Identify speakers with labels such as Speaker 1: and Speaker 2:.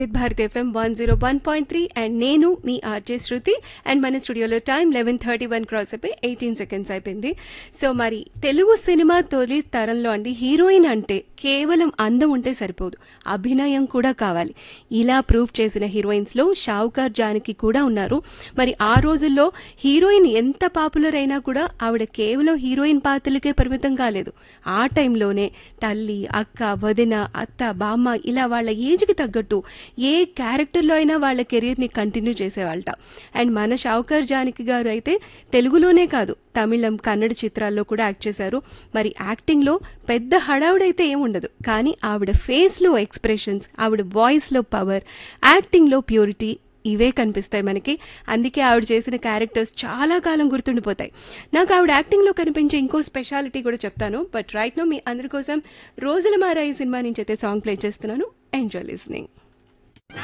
Speaker 1: with Bharat FM one zero one point three and నేను మీ RJ Shruthi and మన స్టూడియోలో time eleven thirty one cross అయిపోయి ఎయిటీన్ సెకండ్స్ అయిపోయింది సో మరి తెలుగు సినిమా తొలి తరంలో అండి హీరోయిన్ అంటే కేవలం అందం ఉంటే సరిపోదు అభినయం కూడా కావాలి ఇలా ప్రూవ్ చేసిన హీరోయిన్స్ లో షావుకార్ జానకి కూడా ఉన్నారు మరి ఆ రోజుల్లో హీరోయిన్ ఎంత పాపులర్ అయినా కూడా ఆవిడ కేవలం హీరోయిన్ పాత్రలకే పరిమితం కాలేదు ఆ టైంలోనే తల్లి అక్క వదిన అత్త బామ్మ ఇలా వాళ్ళ ఏజ్కి తగ్గట్టు ఏ క్యారెక్టర్లో అయినా వాళ్ళ కెరీర్ని కంటిన్యూ చేసేవాళ్ళట అండ్ మన షావుకర్ జానకి గారు అయితే తెలుగులోనే కాదు తమిళం కన్నడ చిత్రాల్లో కూడా యాక్ట్ చేశారు మరి యాక్టింగ్లో పెద్ద హడావుడైతే ఏముండదు కానీ ఆవిడ ఫేస్లో ఎక్స్ప్రెషన్స్ ఆవిడ వాయిస్లో పవర్ యాక్టింగ్లో ప్యూరిటీ ఇవే కనిపిస్తాయి మనకి అందుకే ఆవిడ చేసిన క్యారెక్టర్స్ చాలా కాలం గుర్తుండిపోతాయి నాకు ఆవిడ యాక్టింగ్లో కనిపించే ఇంకో స్పెషాలిటీ కూడా చెప్తాను బట్ రైట్ నో మీ అందరి కోసం రోజుల మారా ఈ సినిమా నుంచి అయితే సాంగ్ ప్లే చేస్తున్నాను ఎంజాయ్ లిస్నింగ్